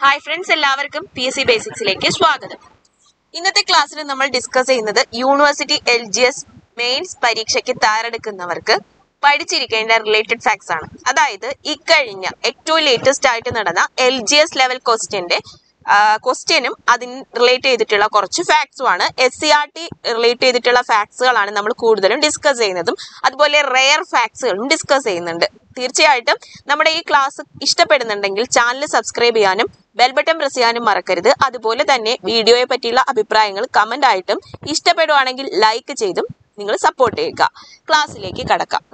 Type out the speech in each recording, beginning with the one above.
hi friends എല്ലാവർക്കും P S C ബേസിക്സിലേക്ക് സ്വാഗതം ഇന്നത്തെ ക്ലാസ്സിൽ നമ്മൾ ഡിസ്കസ് ചെയ്യുന്നത് university L G S mains പരീക്ഷയ്ക്ക് തയ്യാറെടുക്കുന്നവർക്ക് പഠിച്ചിരിക്കേണ്ട റിലേറ്റഡ് ഫാക്ട്സ് ആണ് അതായത് ഇക്കഴിഞ്ഞ ഏറ്റവും ലേറ്റസ്റ്റ് ആയിട്ട് നടന്ന എൽ ജി എസ് ലെവൽ ക്വസ്റ്റ്യന്റെ ക്വസ്റ്റ്യനും അതിന് റിലേറ്റ് ചെയ്തിട്ടുള്ള കുറച്ച് ഫാക്ട്സും ആണ് S C R T relate ചെയ്തിട്ടുള്ള ഫാക്ട്സുകളാണ് നമ്മൾ കൂടുതലും ഡിസ്കസ് ചെയ്യുന്നതും അതുപോലെ റെയർ ഫാക്ട്സുകളും ഡിസ്കസ് ചെയ്യുന്നുണ്ട് തീർച്ചയായിട്ടും നമ്മുടെ ഈ ക്ലാസ് ഇഷ്ടപ്പെടുന്നുണ്ടെങ്കിൽ ചാനൽ സബ്സ്ക്രൈബ് ചെയ്യാനും ബെൽ ബട്ടൺ പ്രസ് ചെയ്യാനും മറക്കരുത് അതുപോലെ തന്നെ വീഡിയോയെ പറ്റിയുള്ള അഭിപ്രായങ്ങൾ കമന്റ് ആയിട്ടും ഇഷ്ടപ്പെടുവാണെങ്കിൽ ലൈക്ക് ചെയ്തും നിങ്ങൾ സപ്പോർട്ട് ചെയ്യുക ക്ലാസ്സിലേക്ക് കടക്കാം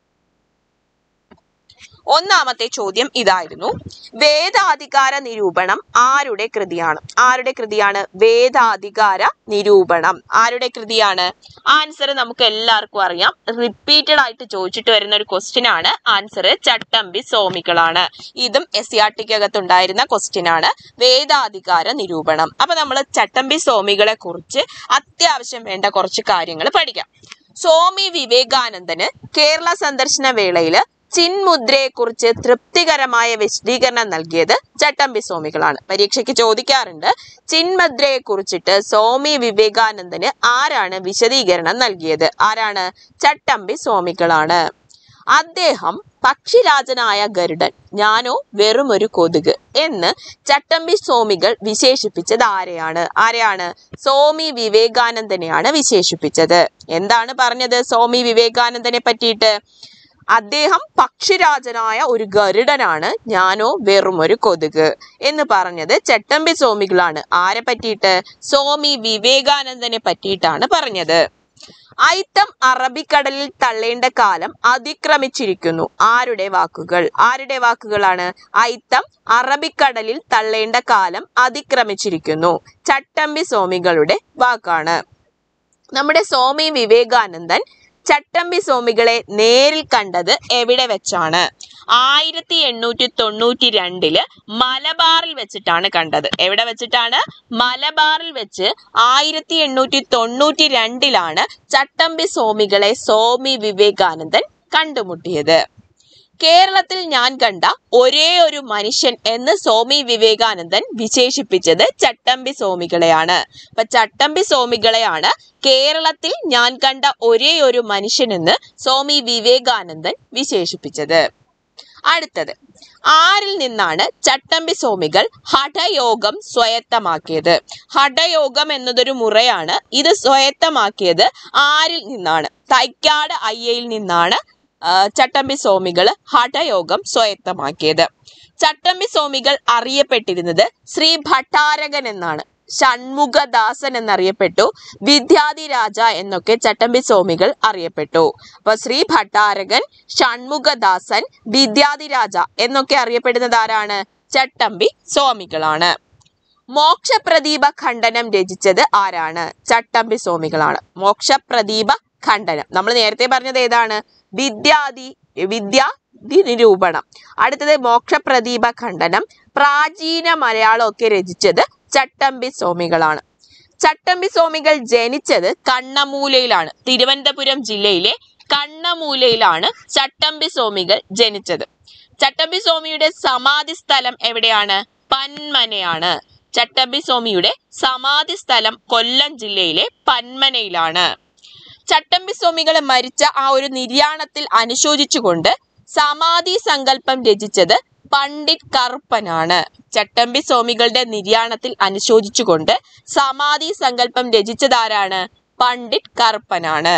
ഒന്നാമത്തെ ചോദ്യം ഇതായിരുന്നു വേദാധികാര നിരൂപണം ആരുടെ കൃതിയാണ് ആരുടെ കൃതിയാണ് വേദാധികാര നിരൂപണം ആരുടെ കൃതിയാണ് ആൻസർ നമുക്ക് എല്ലാവർക്കും അറിയാം റിപ്പീറ്റഡ് ആയിട്ട് ചോദിച്ചിട്ട് വരുന്ന ഒരു ക്വസ്റ്റ്യൻ ആണ് ആൻസർ ചട്ടമ്പി സോമികളാണ് ഇതും എസ് സി ആർ ടിക്ക് അകത്തുണ്ടായിരുന്ന ക്വസ്റ്റ്യൻ ആണ് വേദാധികാര നിരൂപണം അപ്പൊ നമ്മൾ ചട്ടമ്പി സോമികളെ കുറിച്ച് അത്യാവശ്യം വേണ്ട കുറച്ച് കാര്യങ്ങൾ പഠിക്കാം സ്വാമി വിവേകാനന്ദന് കേരള സന്ദർശന വേളയില് ചിന്മുദ്രയെക്കുറിച്ച് തൃപ്തികരമായ വിശദീകരണം നൽകിയത് ചട്ടമ്പി സ്വാമികളാണ് പരീക്ഷയ്ക്ക് ചോദിക്കാറുണ്ട് ചിന്മുദ്രയെ കുറിച്ചിട്ട് സ്വാമി വിവേകാനന്ദന് ആരാണ് വിശദീകരണം നൽകിയത് ആരാണ് ചട്ടമ്പി സ്വാമികളാണ് അദ്ദേഹം പക്ഷിരാജനായ ഗരുഡൻ ഞാനോ വെറും ഒരു കൊതുക് എന്ന് ചട്ടമ്പി സ്വാമികൾ വിശേഷിപ്പിച്ചത് ആരെയാണ് ആരെയാണ് സ്വാമി വിവേകാനന്ദനെയാണ് വിശേഷിപ്പിച്ചത് എന്താണ് പറഞ്ഞത് സ്വാമി വിവേകാനന്ദനെ പറ്റിയിട്ട് അദ്ദേഹം പക്ഷിരാജനായ ഒരു ഗരുഡനാണ് ഞാനോ വെറും ഒരു കൊതുക് എന്ന് പറഞ്ഞത് ചട്ടമ്പി സ്വാമികളാണ് ആരെ പറ്റിയിട്ട് സ്വാമി വിവേകാനന്ദനെ പറ്റിയിട്ടാണ് പറഞ്ഞത് ഐത്തം അറബിക്കടലിൽ തള്ളേണ്ട കാലം അതിക്രമിച്ചിരിക്കുന്നു ആരുടെ വാക്കുകൾ ആരുടെ വാക്കുകളാണ് ഐത്തം അറബിക്കടലിൽ തള്ളേണ്ട കാലം അതിക്രമിച്ചിരിക്കുന്നു ചട്ടമ്പി സ്വാമികളുടെ വാക്കാണ് നമ്മുടെ സ്വാമി വിവേകാനന്ദൻ ചട്ടമ്പി സ്വാമികളെ നേരിൽ കണ്ടത് എവിടെ വെച്ചാണ് ആയിരത്തി എണ്ണൂറ്റി തൊണ്ണൂറ്റി രണ്ടില് മലബാറിൽ വെച്ചിട്ടാണ് കണ്ടത് എവിടെ വെച്ചിട്ടാണ് മലബാറിൽ വെച്ച് ആയിരത്തി എണ്ണൂറ്റി തൊണ്ണൂറ്റി രണ്ടിലാണ് ചട്ടമ്പി സ്വാമികളെ സ്വാമി വിവേകാനന്ദൻ കണ്ടുമുട്ടിയത് കേരളത്തിൽ ഞാൻ കണ്ട ഒരേ ഒരു മനുഷ്യൻ എന്ന് സ്വാമി വിവേകാനന്ദൻ വിശേഷിപ്പിച്ചത് ചട്ടമ്പി സ്വാമികളെയാണ് അപ്പൊ ചട്ടമ്പി സ്വാമികളെയാണ് കേരളത്തിൽ ഞാൻ കണ്ട ഒരേ ഒരു മനുഷ്യൻ എന്ന് സ്വാമി വിവേകാനന്ദൻ വിശേഷിപ്പിച്ചത് അടുത്തത് ആരിൽ നിന്നാണ് ചട്ടമ്പി സ്വാമികൾ ഹഠയോഗം സ്വായത്തമാക്കിയത് ഹഠയോഗം എന്നതൊരു മുറയാണ് ഇത് സ്വായത്തമാക്കിയത് ആരിൽ നിന്നാണ് തൈക്കാട് അയ്യയിൽ നിന്നാണ് ആ, ചട്ടമ്പി സ്വാമികൾ ഹഠയോഗം സ്വായത്തമാക്കിയത് ചട്ടമ്പി സ്വാമികൾ അറിയപ്പെട്ടിരുന്നത് ശ്രീ ഭട്ടാരകൻ എന്നാണ് ഷൺമുഖദാസൻ എന്നറിയപ്പെട്ടു വിദ്യാധി രാജ എന്നൊക്കെ ചട്ടമ്പി സ്വാമികൾ അറിയപ്പെട്ടു അപ്പൊ ശ്രീ ഭട്ടാരകൻ ഷൺമുഖദാസൻ വിദ്യാധി രാജ എന്നൊക്കെ അറിയപ്പെടുന്നത് ആരാണ് ചട്ടമ്പി സ്വാമികളാണ് മോക്ഷപ്രദീപ ഖണ്ഡനം രചിച്ചത് ആരാണ് ചട്ടമ്പി സ്വാമികളാണ് മോക്ഷപ്രദീപ ഖണ്ഡനം നമ്മൾ നേരത്തെ പറഞ്ഞത് ഏതാണ് വിദ്യാദി വിദ്യാദി നിരൂപണം അടുത്തത് മോക്ഷപ്രദീപ ഖണ്ഡനം പ്രാചീന മലയാളം ഒക്കെ രചിച്ചത് ചട്ടമ്പി സ്വാമികളാണ് ചട്ടമ്പി സ്വാമികൾ ജനിച്ചത് കണ്ണമൂലയിലാണ് തിരുവനന്തപുരം ജില്ലയിലെ കണ്ണമൂലയിലാണ് ചട്ടമ്പി സ്വാമികൾ ജനിച്ചത് ചട്ടമ്പി സ്വാമിയുടെ സമാധി സ്ഥലം എവിടെയാണ് പന്മനയാണ് ചട്ടമ്പി സ്വാമിയുടെ സമാധി സ്ഥലം കൊല്ലം ജില്ലയിലെ പന്മനയിലാണ് ചട്ടമ്പി സ്വാമികൾ മരിച്ച ആ ഒരു നിര്യാണത്തിൽ അനുശോചിച്ചുകൊണ്ട് സമാധി സങ്കല്പം രചിച്ചത് പണ്ഡിറ്റ് കറുപ്പനാണ് ചട്ടമ്പി സ്വാമികളുടെ നിര്യാണത്തിൽ അനുശോചിച്ചുകൊണ്ട് സമാധി സങ്കല്പം രചിച്ചതാരാണ് പണ്ഡിറ്റ് കറുപ്പനാണ്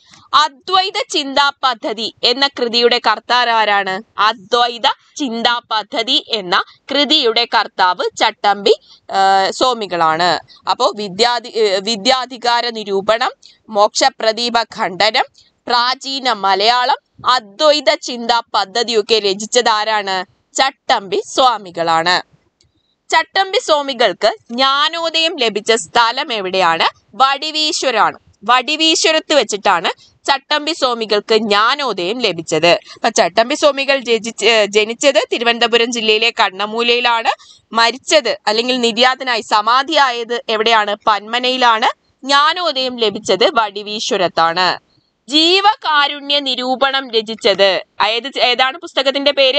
അദ്വൈത ചിന്താ പദ്ധതി എന്ന കൃതിയുടെ കർത്താവ് ആരാണ് അദ്വൈത ചിന്താ പദ്ധതി എന്ന കൃതിയുടെ കർത്താവ് ചട്ടമ്പി ആ, സ്വാമികളാണ് അപ്പോ വിദ്യാധി ഏ, വിദ്യാധികാര നിരൂപണം മോക്ഷപ്രദീപ ഖണ്ഡനം പ്രാചീന മലയാളം അദ്വൈത ചിന്താ പദ്ധതിയൊക്കെ രചിച്ചത് ആരാണ് ചട്ടമ്പി സ്വാമികളാണ് ചട്ടമ്പി സ്വാമികൾക്ക് ജ്ഞാനോദയം ലഭിച്ച സ്ഥലം എവിടെയാണ് വടിവീശ്വരാണ് വടിവീശ്വരത്ത് വെച്ചിട്ടാണ് ചട്ടമ്പി സ്വാമികൾക്ക് ജ്ഞാനോദയം ലഭിച്ചത് അപ്പൊ ചട്ടമ്പി സ്വാമികൾ രചിച്ച് ജനിച്ചത് തിരുവനന്തപുരം ജില്ലയിലെ കണ്ണമൂലയിലാണ് മരിച്ചത് അല്ലെങ്കിൽ നിര്യാതനായി സമാധിയായത് എവിടെയാണ് പന്മനയിലാണ് ജ്ഞാനോദയം ലഭിച്ചത് വടിവീശ്വരത്താണ് ജീവകാരുണ്യ നിരൂപണം രചിച്ചത് ഏത് ഏതാണ് പുസ്തകത്തിന്റെ പേര്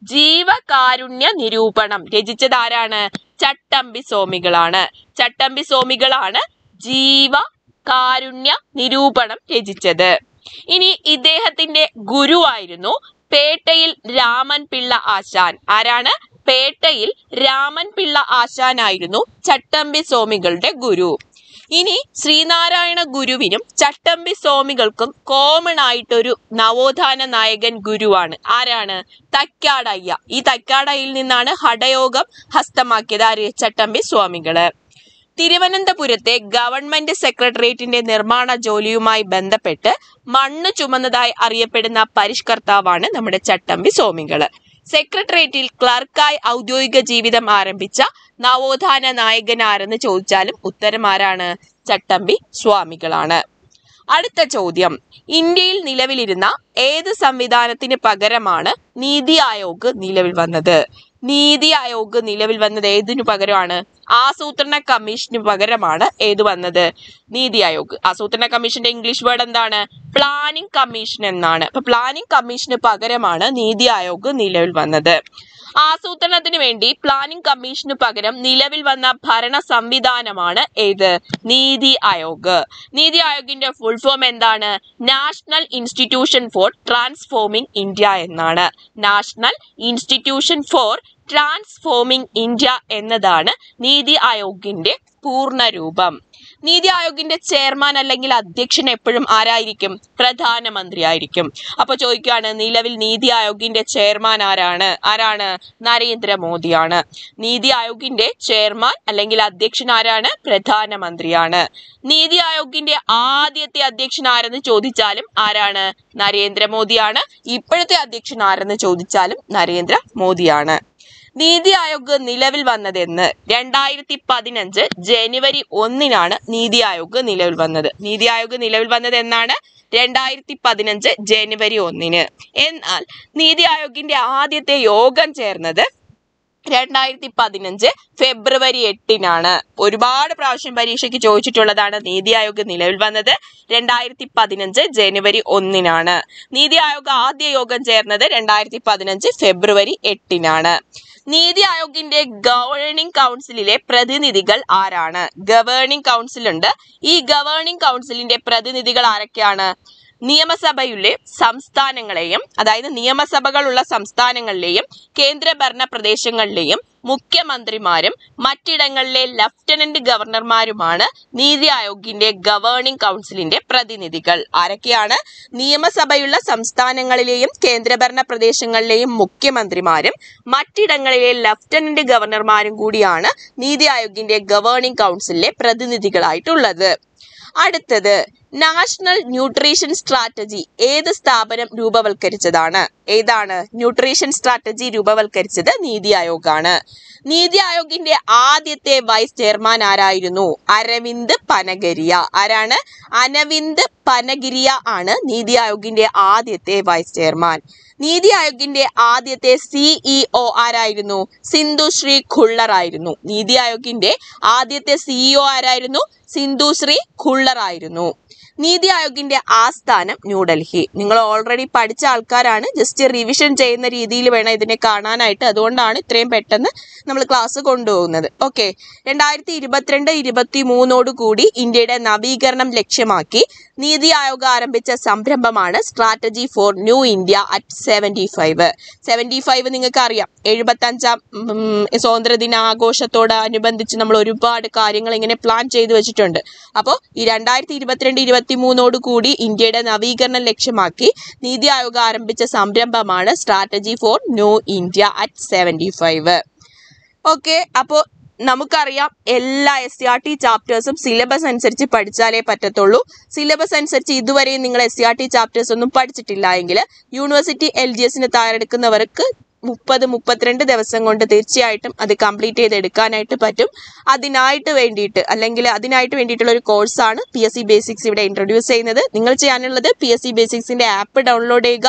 ജീവകാരുണ്യ നിരൂപണം രചിച്ചത് ആരാണ് ചട്ടമ്പി സ്വാമികളാണ് ചട്ടമ്പി സ്വാമികളാണ് ജീവ കാരുണ്യ നിരൂപണം രചിച്ചത് ഇനി ഇദ്ദേഹത്തിന്റെ ഗുരുവായിരുന്നു പേട്ടയിൽ രാമൻ പിള്ള ആശാൻ ആരാണ് പേട്ടയിൽ രാമൻ പിള്ള ആശാനായിരുന്നു ചട്ടമ്പി സ്വാമികളുടെ ഗുരു ഇനി ശ്രീനാരായണ ഗുരുവിനും ചട്ടമ്പി സ്വാമികൾക്കും കോമൺ ആയിട്ടൊരു നവോത്ഥാന നായകൻ ഗുരുവാണ് ആരാണ് തക്കാടയ്യ ഈ തക്കാടയിൽ നിന്നാണ് ഹഠയോഗം ഹസ്തമാക്കിയത് ആര് ചട്ടമ്പി സ്വാമികള് തിരുവനന്തപുരത്തെ ഗവൺമെന്റ് സെക്രട്ടേറിയറ്റിന്റെ നിർമ്മാണ ജോലിയുമായി ബന്ധപ്പെട്ട് മണ്ണ് ചുമന്നതായി അറിയപ്പെടുന്ന പരിഷ്കർത്താവാണ് നമ്മുടെ ചട്ടമ്പി സ്വാമികള് സെക്രട്ടേറിയറ്റിൽ ക്ലർക്കായി ഔദ്യോഗിക ജീവിതം ആരംഭിച്ച നവോത്ഥാന നായകൻ ആരെന്ന് ചോദിച്ചാലും ഉത്തരം ആരാണ് ചട്ടമ്പി സ്വാമികളാണ് അടുത്ത ചോദ്യം ഇന്ത്യയിൽ നിലവിലിരുന്ന ഏത് സംവിധാനത്തിന് പകരമാണ് നീതി ആയോഗ് നിലവിൽ വന്നത് നീതി ആയോഗ് നിലവിൽ വന്നത് ഏതിനു പകരമാണ് ആസൂത്രണ കമ്മീഷന് പകരമാണ് ഏത് വന്നത് നീതി ആയോഗ് ആസൂത്രണ കമ്മീഷന്റെ ഇംഗ്ലീഷ് വേർഡ് എന്താണ് പ്ലാനിംഗ് കമ്മീഷൻ എന്നാണ് അപ്പൊ പ്ലാനിംഗ് കമ്മീഷന് പകരമാണ് നീതി ആയോഗ് നിലവിൽ വന്നത് ആസൂത്രണത്തിന് വേണ്ടി പ്ലാനിംഗ് കമ്മീഷന് പകരം നിലവിൽ വന്ന ഭരണ സംവിധാനമാണ് ഏത് നീതി ആയോഗ് നീതി ആയോഗിന്റെ ഫുൾ ഫോം എന്താണ് National Institution for Transforming India എന്നാണ് National Institution for Transforming India എന്നതാണ് നീതി ആയോഗിന്റെ പൂർണ്ണ രൂപം നീതി ആയോഗിന്റെ ചെയർമാൻ അല്ലെങ്കിൽ അധ്യക്ഷൻ എപ്പോഴും ആരായിരിക്കും പ്രധാനമന്ത്രി ആയിരിക്കും അപ്പൊ ചോദിക്കുകയാണ് നിലവിൽ നീതി ആയോഗിന്റെ ചെയർമാൻ ആരാണ് ആരാണ് നരേന്ദ്രമോദിയാണ് നീതി ആയോഗിന്റെ ചെയർമാൻ അല്ലെങ്കിൽ അധ്യക്ഷൻ ആരാണ് പ്രധാനമന്ത്രിയാണ് നീതി ആയോഗിന്റെ ആദ്യത്തെ അധ്യക്ഷൻ ആരെന്ന് ചോദിച്ചാലും ആരാണ് നരേന്ദ്രമോദിയാണ് ഇപ്പോഴത്തെ അധ്യക്ഷൻ ആരെന്ന് ചോദിച്ചാലും നരേന്ദ്ര മോദിയാണ് നീതി ആയോഗ് നിലവിൽ വന്നതെന്ന് രണ്ടായിരത്തി പതിനഞ്ച് ജനുവരി ഒന്നിനാണ് നീതി ആയോഗ് നിലവിൽ വന്നത് നീതി ആയോഗ് നിലവിൽ വന്നത് എന്നാണ് രണ്ടായിരത്തി പതിനഞ്ച് ജനുവരി ഒന്നിന് എന്നാൽ നീതി ആയോഗിന്റെ ആദ്യത്തെ യോഗം ചേർന്നത് രണ്ടായിരത്തി പതിനഞ്ച് ഫെബ്രുവരി എട്ടിനാണ് ഒരുപാട് പ്രാവശ്യം പരീക്ഷയ്ക്ക് ചോദിച്ചിട്ടുള്ളതാണ് നീതി ആയോഗ് നിലവിൽ വന്നത് രണ്ടായിരത്തി പതിനഞ്ച് ജനുവരി ഒന്നിനാണ് നീതി ആയോഗ് ആദ്യ യോഗം ചേർന്നത് രണ്ടായിരത്തി പതിനഞ്ച് ഫെബ്രുവരി എട്ടിനാണ് നീതി ആയോഗിന്റെ ഗവേണിംഗ് കൗൺസിലിലെ പ്രതിനിധികൾ ആരാണ് ഗവേണിംഗ് കൗൺസിൽ ഉണ്ട് ഈ ഗവേണിംഗ് കൗൺസിലിന്റെ പ്രതിനിധികൾ ആരൊക്കെയാണ് നിയമസഭയിലെ സംസ്ഥാനങ്ങളെയും അതായത് നിയമസഭകളുള്ള സംസ്ഥാനങ്ങളിലെയും കേന്ദ്രഭരണ പ്രദേശങ്ങളിലെയും മുഖ്യമന്ത്രിമാരും മറ്റിടങ്ങളിലെ ലഫ്റ്റനന്റ് ഗവർണർമാരുമാണ് നീതി ആയോഗിന്റെ ഗവേണിംഗ് കൗൺസിലിന്റെ പ്രതിനിധികൾ ആരൊക്കെയാണ് നിയമസഭയുള്ള സംസ്ഥാനങ്ങളിലെയും കേന്ദ്രഭരണ പ്രദേശങ്ങളിലെയും മുഖ്യമന്ത്രിമാരും മറ്റിടങ്ങളിലെ ലഫ്റ്റനന്റ് ഗവർണർമാരും കൂടിയാണ് നീതി ആയോഗിന്റെ ഗവേണിംഗ് കൗൺസിലിലെ പ്രതിനിധികളായിട്ടുള്ളത് അടുത്തത് നാഷണൽ ന്യൂട്രീഷൻ സ്ട്രാറ്റജി ഏത് സ്ഥാപനം രൂപവൽക്കരിച്ചതാണ് ഏതാണ് ന്യൂട്രീഷൻ സ്ട്രാറ്റജി രൂപവൽക്കരിച്ചത് നീതി ആയോഗാണ് നീതി ആയോഗിന്റെ ആദ്യത്തെ വൈസ് ചെയർമാൻ ആരായിരുന്നു അരവിന്ദ് പനഗരിയ ആരാണ് അനവിന്ദ് പനഗിരിയ ആണ് നീതി ആയോഗിന്റെ ആദ്യത്തെ വൈസ് ചെയർമാൻ നീതി ആയോഗിന്റെ ആദ്യത്തെ സിഇഒ ആരായിരുന്നു സിന്ധു ശ്രീ ഖുള്ളർ ആയിരുന്നു നീതി ആയോഗിന്റെ ആദ്യത്തെ സിഇഒ ആരായിരുന്നു സിന്ധു ശ്രീ ഖുള്ളർ ആയിരുന്നു നീതി ആയോഗിന്റെ ആസ്ഥാനം ന്യൂഡൽഹി നിങ്ങൾ ഓൾറെഡി പഠിച്ച ആൾക്കാരാണ് ജസ്റ്റ് റിവിഷൻ ചെയ്യുന്ന രീതിയിൽ വേണം ഇതിനെ കാണാനായിട്ട് അതുകൊണ്ടാണ് ഇത്രയും പെട്ടെന്ന് നമ്മൾ ക്ലാസ് കൊണ്ടുപോകുന്നത് ഓക്കെ രണ്ടായിരത്തി ഇരുപത്തിരണ്ട് ഇരുപത്തി മൂന്നോട് കൂടി ഇന്ത്യയുടെ നവീകരണം ലക്ഷ്യമാക്കി നീതി ആയോഗ് ആരംഭിച്ച സംരംഭമാണ് strategy for New India at seventy five seventy five നിങ്ങൾക്ക് അറിയാം എഴുപത്തി അഞ്ചാം സ്വാതന്ത്ര്യ ദിനാഘോഷത്തോടനുബന്ധിച്ച് നമ്മൾ ഒരുപാട് കാര്യങ്ങൾ ഇങ്ങനെ പ്ലാൻ ചെയ്തു വെച്ചിട്ടുണ്ട് അപ്പോൾ ഈ രണ്ടായിരത്തി ഇരുപത്തിരണ്ട് ഇരുപത്തി മൂന്നോട് കൂടി ഇന്ത്യയുടെ നവീകരണം ലക്ഷ്യമാക്കി നീതി ആയോഗ് ആരംഭിച്ച സംരംഭമാണ് strategy for New India at seventy five okay അപ്പോൾ നമുക്കറിയാം എല്ലാ എസ് സി ആർ ടി ചാപ്റ്റേഴ്സും സിലബസ് അനുസരിച്ച് പഠിച്ചാലേ പറ്റത്തുള്ളൂ സിലബസ് അനുസരിച്ച് ഇതുവരെയും നിങ്ങൾ S C R T chapters ഒന്നും പഠിച്ചിട്ടില്ല എങ്കിൽ യൂണിവേഴ്സിറ്റി എൽ ജി എസിന് തയ്യാറെടുക്കുന്നവർക്ക് മുപ്പത് മുപ്പത്തിരണ്ട് ദിവസം കൊണ്ട് തീർച്ചയായിട്ടും അത് കംപ്ലീറ്റ് ചെയ്തെടുക്കാനായിട്ട് പറ്റും അതിനായിട്ട് വേണ്ടിയിട്ട് അല്ലെങ്കിൽ അതിനായിട്ട് വേണ്ടിയിട്ടുള്ള ഒരു കോഴ്സാണ് പി എസ് സി ബേസിക്സ് ഇവിടെ ഇൻട്രൊഡ്യൂസ് ചെയ്യുന്നത് നിങ്ങൾ ചെയ്യാനുള്ളത് പി എസ് സി ബേസിക്സിന്റെ ആപ്പ് ഡൗൺലോഡ് ചെയ്യുക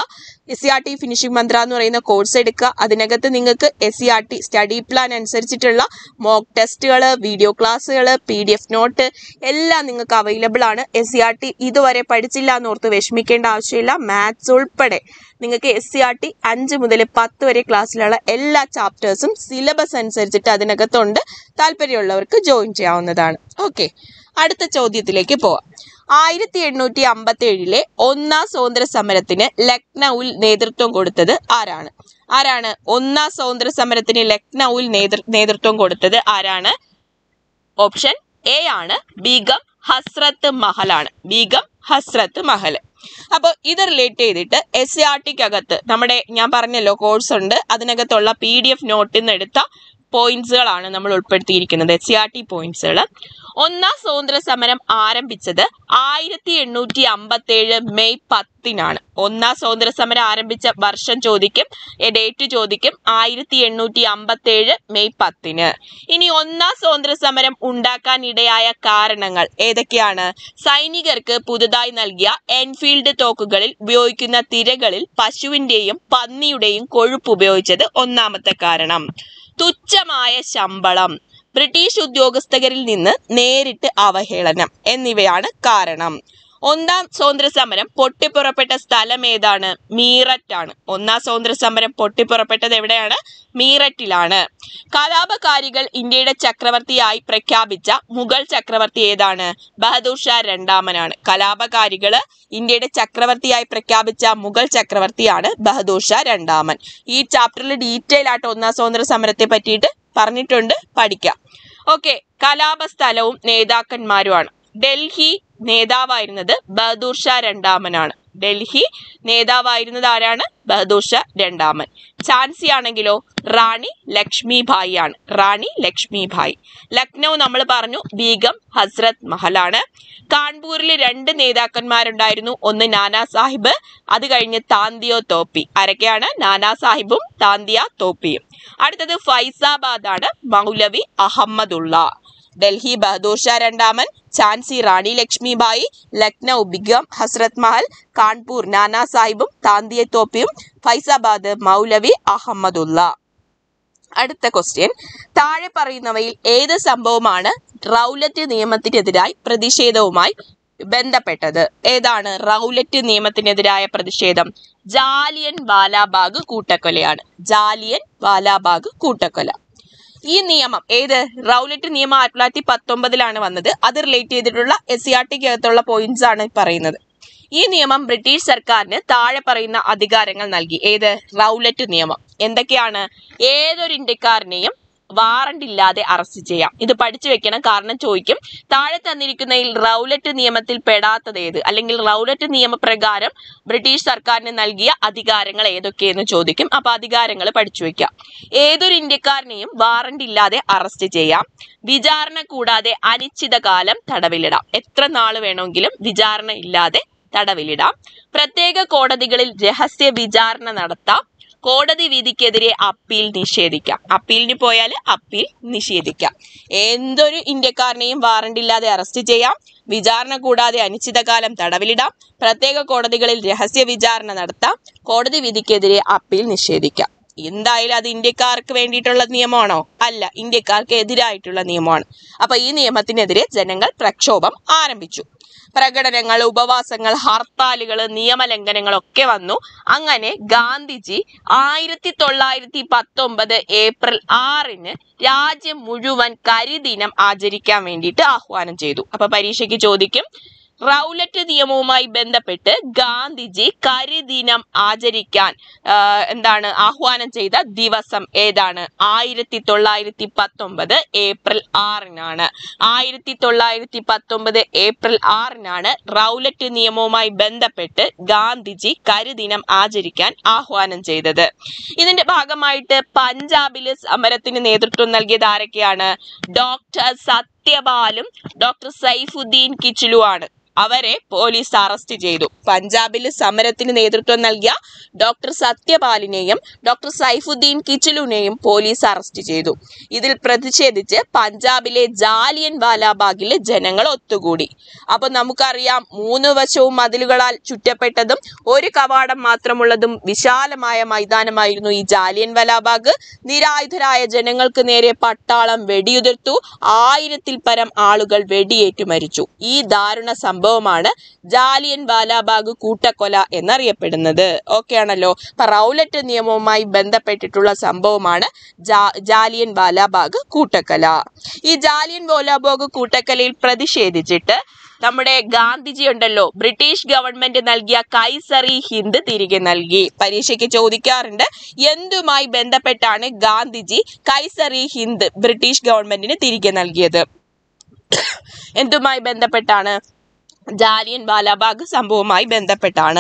S C R T finishing Mantra എന്ന് പറയുന്ന കോഴ്സ് എടുക്കുക അതിനകത്ത് നിങ്ങൾക്ക് S C R T study plan അനുസരിച്ചിട്ടുള്ള മോക്ക് ടെസ്റ്റുകൾ വീഡിയോ ക്ലാസ്സുകൾ പി ഡി എഫ് നോട്ട് എല്ലാം നിങ്ങൾക്ക് അവൈലബിൾ ആണ് എസ് സി ആർ ടി ഇതുവരെ പഠിച്ചില്ല എന്നോർത്ത് വിഷമിക്കേണ്ട ആവശ്യമില്ല മാത്സ് ഉൾപ്പെടെ നിങ്ങൾക്ക് എസ് സി ആർ ടി അഞ്ച് മുതൽ പത്ത് വരെ ക്ലാസ്സിലുള്ള എല്ലാ ചാപ്റ്റേഴ്സും സിലബസ് അനുസരിച്ചിട്ട് അതിനകത്തുണ്ട് താല്പര്യമുള്ളവർക്ക് ജോയിൻ ചെയ്യാവുന്നതാണ് ഓക്കെ അടുത്ത ചോദ്യത്തിലേക്ക് പോവാം ആയിരത്തി എണ്ണൂറ്റി അമ്പത്തി ഏഴിലെ ഒന്നാം സ്വാതന്ത്ര്യ സമരത്തിന് ലക്നൌവിൽ നേതൃത്വം കൊടുത്തത് ആരാണ് ആരാണ് ഒന്നാം സ്വാതന്ത്ര്യ സമരത്തിന് ലക്നൌവിൽ നേതൃ നേതൃത്വം കൊടുത്തത് ആരാണ് ഓപ്ഷൻ എ ആണ് ബീഗം ഹസ്രത്ത് മഹലാണ് ബീഗം ഹസ്രത്ത് മഹൽ അപ്പോൾ ഇത് റിലേറ്റ് ചെയ്തിട്ട് എസ് സി ആർ ടിക്കകത്ത് നമ്മുടെ ഞാൻ പറഞ്ഞല്ലോ കോഴ്സ് ഉണ്ട് അതിനകത്തുള്ള പി ഡി എഫ് നോട്ടിൽ നിന്ന് എടുത്ത പോയിന്റ്സുകളാണ് നമ്മൾ ഉൾപ്പെടുത്തിയിരിക്കുന്നത് എസ് സി ആർ ടി പോയിന്റ്സുകൾ ഒന്നാം സ്വാതന്ത്ര്യ സമരം ആരംഭിച്ചത് ആയിരത്തി എണ്ണൂറ്റി അമ്പത്തി ഏഴ് മെയ് പത്തിനാണ് ഒന്നാം സ്വാതന്ത്ര്യ സമരം ആരംഭിച്ച വർഷം ചോദിക്കും ഡേറ്റ് ചോദിക്കും ആയിരത്തി എണ്ണൂറ്റി അമ്പത്തി ഏഴ് മെയ് പത്തിന് ഇനി ഒന്നാം സ്വാതന്ത്ര്യ സമരം ഉണ്ടാക്കാൻ ഇടയായ കാരണങ്ങൾ ഏതൊക്കെയാണ് സൈനികർക്ക് പുതുതായി നൽകിയ എൻഫീൽഡ് തോക്കുകളിൽ ഉപയോഗിക്കുന്ന തിരകളിൽ പശുവിന്റെയും പന്നിയുടെയും കൊഴുപ്പ് ഉപയോഗിച്ചത് ഒന്നാമത്തെ കാരണം തുച്ഛമായ ശമ്പളം ബ്രിട്ടീഷ് ഉദ്യോഗസ്ഥകരിൽ നിന്ന് നേരിട്ട് അവഹേളനം എന്നിവയാണ് കാരണം ഒന്നാം സ്വാതന്ത്ര്യ സമരം പൊട്ടിപ്പുറപ്പെട്ട സ്ഥലം ഏതാണ് മീററ്റാണ് ഒന്നാം സ്വാതന്ത്ര്യ സമരം പൊട്ടിപ്പുറപ്പെട്ടത് എവിടെയാണ് മീററ്റിലാണ് കലാപകാരികൾ ഇന്ത്യയുടെ ചക്രവർത്തിയായി പ്രഖ്യാപിച്ച മുഗൾ ചക്രവർത്തി ഏതാണ് ബഹദൂർ ഷാ രണ്ടാമനാണ് കലാപകാരികള് ഇന്ത്യയുടെ ചക്രവർത്തിയായി പ്രഖ്യാപിച്ച മുഗൾ ചക്രവർത്തിയാണ് ബഹദൂർ ഷാ രണ്ടാമൻ ഈ ചാപ്റ്ററിൽ ഡീറ്റെയിൽ ആയിട്ട് ഒന്നാം സ്വാതന്ത്ര്യ സമരത്തെ പറ്റിയിട്ട് പറഞ്ഞിട്ടുണ്ട് പഠിക്കാം ഓക്കെ കലാപസ്ഥലവും നേതാക്കന്മാരുമാണ് ഡൽഹി നേതാവായിരുന്നത് ബഹദൂർ ഷാ രണ്ടാമനാണ് ഡൽഹി നേതാവായിരുന്നത് ആരാണ് ബഹദൂർ ഷാ രണ്ടാമൻ ഝാൻസി ആണെങ്കിലോ റാണി ലക്ഷ്മിഭായി ആണ് റാണി ലക്ഷ്മിഭായി ലക്നൗ നമ്മൾ പറഞ്ഞു ബീഗം ഹസ്രത് മഹലാണ് കാൺപൂരിൽ രണ്ട് നേതാക്കന്മാരുണ്ടായിരുന്നു ഒന്ന് നാനാ സാഹിബ് അത് കഴിഞ്ഞ് താന്തിയോ തോപ്പി ആരൊക്കെയാണ് നാനാ സാഹിബും താന്തിയ തോപ്പിയും അടുത്തത് ഫൈസാബാദ് ആണ് മൗലവി അഹമ്മദുള്ള ഡൽഹി ബഹദൂർ ഷാ രണ്ടാമൻ ഝാൻസി റാണി ലക്ഷ്മിബായി ലക്നൗ ബിഗം ഹസ്രത് മഹൽ കാൺപൂർ നാനാ സാഹിബും താന്തിയ തോപ്പിയും ഫൈസാബാദ് മൗലവി അഹമ്മദുള്ള അടുത്ത ക്വസ്റ്റ്യൻ താഴെ പറയുന്നവയിൽ ഏത് സംഭവമാണ് റൗലറ്റ് നിയമത്തിനെതിരായി പ്രതിഷേധവുമായി ബന്ധപ്പെട്ടത് ഏതാണ് റൗലറ്റ് നിയമത്തിനെതിരായ പ്രതിഷേധം ജാലിയൻ വാലാബാഗ് കൂട്ടക്കൊലയാണ് ജാലിയൻ വാലാബാഗ് കൂട്ടക്കൊല ഈ നിയമം ഏത് റൗലറ്റ് നിയമം ആയിരത്തി തൊള്ളായിരത്തി പത്തൊമ്പതിലാണ് വന്നത് അത് റിലേറ്റ് ചെയ്തിട്ടുള്ള എസ് സി ആർ ടിക്ക് അകത്തുള്ള പോയിന്റ്സ് ആണ് പറയുന്നത് ഈ നിയമം ബ്രിട്ടീഷ് സർക്കാരിന് താഴെ പറയുന്ന അധികാരങ്ങൾ നൽകി ഏത് റൗലറ്റ് നിയമം എന്തൊക്കെയാണ് ഏതൊരു ഇന്ത്യക്കാരനെയും വാറണ്ട് ഇല്ലാതെ അറസ്റ്റ് ചെയ്യാം ഇത് പഠിച്ചു വെക്കണം കാരണം ചോദിക്കും താഴെ തന്നിരിക്കുന്നതിൽ റൗലറ്റ് നിയമത്തിൽ പെടാത്തത് ഏത് അല്ലെങ്കിൽ റൗലറ്റ് നിയമപ്രകാരം ബ്രിട്ടീഷ് സർക്കാരിന് നൽകിയ അധികാരങ്ങൾ ഏതൊക്കെയെന്ന് ചോദിക്കും അപ്പൊ അധികാരങ്ങൾ പഠിച്ചു വെക്കാം ഏതൊരു ഇന്ത്യക്കാരനെയും വാറണ്ട് ഇല്ലാതെ അറസ്റ്റ് ചെയ്യാം വിചാരണ കൂടാതെ അനിശ്ചിതകാലം തടവിലിടാം എത്ര നാൾ വേണമെങ്കിലും വിചാരണ ഇല്ലാതെ തടവിലിടാം പ്രത്യേക കോടതികളിൽ രഹസ്യ വിചാരണ നടത്താം കോടതി വിധിക്കെതിരെ അപ്പീൽ നിഷേധിക്കാം അപ്പീലിന് പോയാൽ അപ്പീൽ നിഷേധിക്കാം എന്തൊരു ഇന്ത്യക്കാരനെയും വാറണ്ട് ഇല്ലാതെ അറസ്റ്റ് ചെയ്യാം വിചാരണ കൂടാതെ അനിശ്ചിതകാലം തടവിലിടാം പ്രത്യേക കോടതികളിൽ രഹസ്യ വിചാരണ നടത്താം കോടതി വിധിക്കെതിരെ അപ്പീൽ നിഷേധിക്കാം എന്തായാലും അത് ഇന്ത്യക്കാർക്ക് വേണ്ടിയിട്ടുള്ള നിയമമാണോ അല്ല ഇന്ത്യക്കാർക്ക് എതിരായിട്ടുള്ള നിയമമാണ് അപ്പൊ ഈ നിയമത്തിനെതിരെ ജനങ്ങൾ പ്രക്ഷോഭം ആരംഭിച്ചു പ്രകടനങ്ങൾ ഉപവാസങ്ങൾ ഹർത്താലുകൾ നിയമലംഘനങ്ങളൊക്കെ വന്നു അങ്ങനെ ഗാന്ധിജി ആയിരത്തി തൊള്ളായിരത്തി പത്തൊമ്പത് ഏപ്രിൽ ആറിന് രാജ്യം മുഴുവൻ കരിദിനം ആചരിക്കാൻ വേണ്ടിയിട്ട് ആഹ്വാനം ചെയ്തു അപ്പൊ പരീക്ഷയ്ക്ക് ചോദിക്കും റൗലറ്റ് നിയമവുമായി ബന്ധപ്പെട്ട് ഗാന്ധിജി കരിദിനം ആചരിക്കാൻ ആ, എന്താണ് ആഹ്വാനം ചെയ്ത ദിവസം ഏതാണ് ആയിരത്തി തൊള്ളായിരത്തി പത്തൊമ്പത് ഏപ്രിൽ ആറിനാണ് ആയിരത്തി തൊള്ളായിരത്തി പത്തൊമ്പത് ഏപ്രിൽ ആറിനാണ് റൗലറ്റ് നിയമവുമായി ബന്ധപ്പെട്ട് ഗാന്ധിജി കരിദിനം ആചരിക്കാൻ ആഹ്വാനം ചെയ്തത് ഇതിന്റെ ഭാഗമായിട്ട് പഞ്ചാബില് സമരത്തിന് നേതൃത്വം നൽകിയത് ആരൊക്കെയാണ് ഡോക്ടർ സത്യ സത്യപാലും ഡോക്ടർ സൈഫുദ്ദീൻ കിച്ചിലുമാണ് അവരെ പോലീസ് അറസ്റ്റ് ചെയ്തു പഞ്ചാബിൽ സമരത്തിന് നേതൃത്വം നൽകിയ ഡോക്ടർ സത്യപാലിനെയും ഡോക്ടർ സൈഫുദ്ദീൻ കിച്ചിലുനെയും പോലീസ് അറസ്റ്റ് ചെയ്തു ഇതിൽ പ്രതിഷേധിച്ച് പഞ്ചാബിലെ ജാലിയൻ വാലാബാഗിൽ ജനങ്ങൾ ഒത്തുകൂടി അപ്പൊ നമുക്കറിയാം മൂന്ന് വശവും മതിലുകളാൽ ചുറ്റപ്പെട്ടതും ഒരു കവാടം മാത്രമുള്ളതും വിശാലമായ മൈതാനമായിരുന്നു ഈ ജാലിയൻ വാലാബാഗ് നിരായുധരായ ജനങ്ങൾക്ക് നേരെ പട്ടാളം വെടിയുതിർത്തു ആയിരത്തിൽ പരം ആളുകൾ വെടിയേറ്റു മരിച്ചു ഈ ദാരുണ സംഭവമാണ് ജാലിയൻ വാലാബാഗ് കൂട്ടക്കൊല എന്നറിയപ്പെടുന്നത് ഓക്കെ ആണല്ലോ അപ്പൊ റൗലറ്റ് നിയമവുമായി ബന്ധപ്പെട്ടിട്ടുള്ള സംഭവമാണ് ജാ- ജാലിയൻ വാലാബാഗ് കൂട്ടക്കൊല ഈ ജാലിയൻ വാലാബാഗ് കൂട്ടക്കൊലയിൽ പ്രതിഷേധിച്ചിട്ട് നമ്മുടെ ഗാന്ധിജി ഉണ്ടല്ലോ ബ്രിട്ടീഷ് ഗവൺമെന്റ് നൽകിയ കൈസറി ഹിന്ദ് തിരികെ നൽകി പരീക്ഷയ്ക്ക് ചോദിക്കാറുണ്ട് എന്തുമായി ബന്ധപ്പെട്ടാണ് ഗാന്ധിജി കൈസറി ഹിന്ദ് ബ്രിട്ടീഷ് ഗവൺമെന്റിന് തിരികെ നൽകിയത് എന്തുമായി ബന്ധപ്പെട്ടാണ് ജാലിയൻ വാലാബാഗ് സംഭവവുമായി ബന്ധപ്പെട്ടാണ്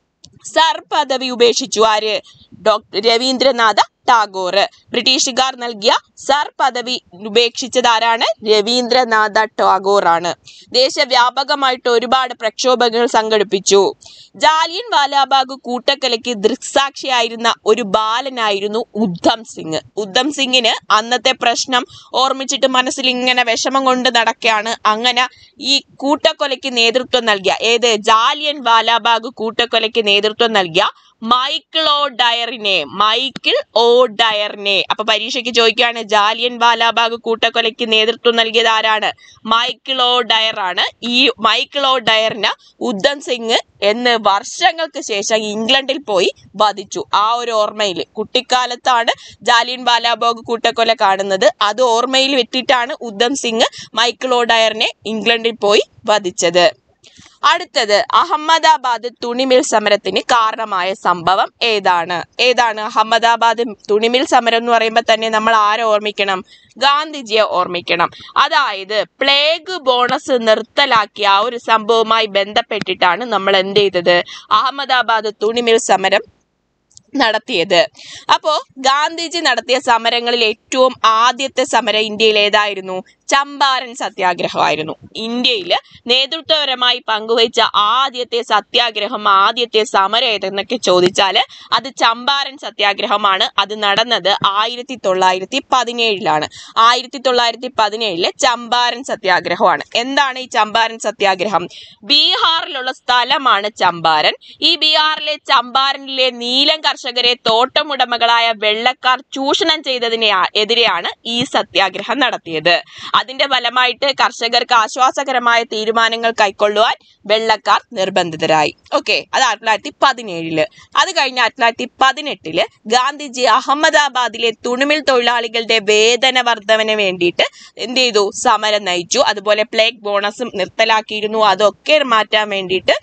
സർ പദവി ഉപേക്ഷിച്ചു ആര് ഡോക്ടർ രവീന്ദ്രനാഥ ടാഗോർ ബ്രിട്ടീഷുകാർ നൽകിയ സർ പദവി ഉപേക്ഷിച്ചത് ആരാണ് രവീന്ദ്രനാഥ ടാഗോർ ആണ് ദേശവ്യാപകമായിട്ട് ഒരുപാട് പ്രക്ഷോഭങ്ങൾ സംഘടിപ്പിച്ചു ജാലിയൻ വാലാബാഗ് കൂട്ടക്കൊലയ്ക്ക് ദൃക്സാക്ഷിയായിരുന്ന ഒരു ബാലനായിരുന്നു ഉദ്ധം സിംഗ് ഉദ്ധം സിംഗിന് അന്നത്തെ പ്രശ്നം ഓർമ്മിച്ചിട്ട് മനസ്സിൽ ഇങ്ങനെ വിഷമം കൊണ്ട് നടക്കുകയാണ് അങ്ങനെ ഈ കൂട്ടക്കൊലയ്ക്ക് നേതൃത്വം നൽകിയ ഏത് ജാലിയൻ വാലാബാഗ് കൂട്ടക്കൊലയ്ക്ക് നേതൃത്വം നൽകിയ മൈക്കിൾ ഓ ഡയറിനെ മൈക്കിൾ ഓ ഡയറിനെ അപ്പൊ പരീക്ഷയ്ക്ക് ചോദിക്കുകയാണ് ജാലിയൻ വാലാബാഗ് കൂട്ടക്കൊലയ്ക്ക് നേതൃത്വം നൽകിയത് ആരാണ് മൈക്കിൾ ഓ ഡയർ ആണ് ഈ മൈക്കിൾ ഓ ഡയറിന് ഉദ്ധം സിംഗ് എന്ന് വർഷങ്ങൾക്ക് ശേഷം ഇംഗ്ലണ്ടിൽ പോയി വധിച്ചു ആ ഒരു ഓർമ്മയിൽ കുട്ടിക്കാലത്താണ് ജാലിയൻ വാലാബാഗ് കൂട്ടക്കൊല കാണുന്നത് അത് ഓർമ്മയിൽ വെച്ചിട്ടാണ് ഉദ്ധം സിംഗ് മൈക്കിൾ ഓ ഡയറിനെ ഇംഗ്ലണ്ടിൽ പോയി വധിച്ചത് അടുത്തത് അഹമ്മദാബാദ് തുണിമിൽ സമരത്തിന് കാരണമായ സംഭവം ഏതാണ് ഏതാണ് അഹമ്മദാബാദ് തുണിമിൽ സമരം എന്ന് പറയുമ്പോൾ തന്നെ നമ്മൾ ആരെ ഓർമ്മിക്കണം ഗാന്ധിജിയെ ഓർമ്മിക്കണം അതായത് പ്ലേഗ് ബോണസ് നിർത്തലാക്കിയ ആ ഒരു സംഭവവുമായി ബന്ധപ്പെട്ടിട്ടാണ് നമ്മൾ എന്ത് ചെയ്തത് അഹമ്മദാബാദ് തുണിമിൽ സമരം നടത്തിയത് അപ്പോ ഗാന്ധിജി നടത്തിയ സമരങ്ങളിൽ ഏറ്റവും ആദ്യത്തെ സമരം ഇന്ത്യയിൽ ഏതായിരുന്നു ചമ്പാരൻ സത്യാഗ്രഹമായിരുന്നു ഇന്ത്യയിൽ നേതൃത്വപരമായി പങ്കുവച്ച ആദ്യത്തെ സത്യാഗ്രഹം ആദ്യത്തെ സമരം ഏതെന്നൊക്കെ ചോദിച്ചാൽ അത് ചമ്പാരൻ സത്യാഗ്രഹമാണ് അത് നടന്നത് ആയിരത്തി തൊള്ളായിരത്തി പതിനേഴിലാണ് ആയിരത്തി തൊള്ളായിരത്തി പതിനേഴിലെ ചമ്പാരൻ സത്യാഗ്രഹമാണ് എന്താണ് ഈ ചമ്പാരൻ സത്യാഗ്രഹം ബീഹാറിലുള്ള സ്ഥലമാണ് ചമ്പാരൻ ഈ ബീഹാറിലെ ചമ്പാരനിലെ നീലം കർഷകരെ തോട്ടമുടമകളായ വെള്ളക്കാർ ചൂഷണം ചെയ്തതിനെ ആ- എതിരെയാണ് ഈ സത്യാഗ്രഹം നടത്തിയത് അതിന്റെ ഫലമായിട്ട് കർഷകർക്ക് ആശ്വാസകരമായ തീരുമാനങ്ങൾ കൈക്കൊള്ളുവാൻ വെള്ളക്കാർ നിർബന്ധിതരായി ഓക്കെ അത് ആയിരത്തി തൊള്ളായിരത്തി പതിനേഴില് അത് കഴിഞ്ഞ് ആയിരത്തി തൊള്ളായിരത്തി പതിനെട്ടില് ഗാന്ധിജി അഹമ്മദാബാദിലെ തുണിമിൽ തൊഴിലാളികളുടെ വേതന വർധനവിന് വേണ്ടിയിട്ട് എന്ത് ചെയ്തു സമരം നയിച്ചു അതുപോലെ പ്ലേഗ് ബോണസും നിർത്തലാക്കിയിരുന്നു അതൊക്കെ മാറ്റാൻ വേണ്ടിയിട്ട്